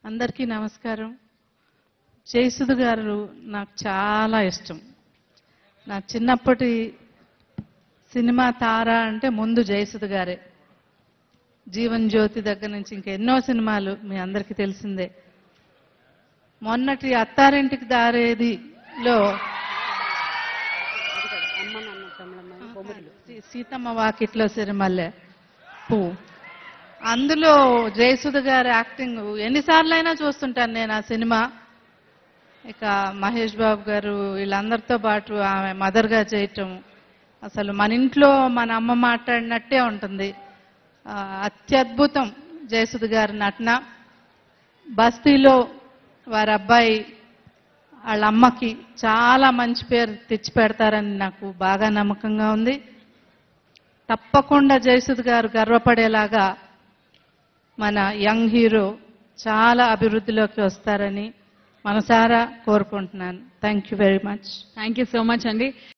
అందరికీ నమస్కారం జయసుధ గారు నాకు చాలా ఇష్టం నా చిన్నప్పటి సినిమా తార అంటే ముందు జయసుధ గారే జీవన్ జ్యోతి దగ్గర నుంచి ఇంకా ఎన్నో సినిమాలు మీ అందరికీ తెలిసిందే మొన్నటి అత్తారింటికి దారేదిలో సీ- సీతమ్మ వాకిట్లో సిరిమల్లె పువ్వు అందులో జయసుధ గారి యాక్టింగ్ ఎన్నిసార్లు అయినా చూస్తుంటాను నేను ఆ సినిమా ఇక మహేష్ బాబు గారు వీళ్ళందరితో పాటు ఆమె మదర్గా చేయటం అసలు మన ఇంట్లో మన అమ్మ మాట్లాడినట్టే ఉంటుంది ఆ, అత్యద్భుతం జయసుధ గారి నటన బస్తీలో వారి అబ్బాయి వాళ్ళ అమ్మకి చాలా మంచి పేరు తెచ్చి పెడతారని నాకు బాగా నమ్మకంగా ఉంది తప్పకుండా జయసుధ్ గారు గర్వపడేలాగా మన యంగ్ హీరో చాలా అభివృద్ధిలోకి వస్తారని మనసారా కోరుకుంటున్నాను thank you very much thank you so much అండి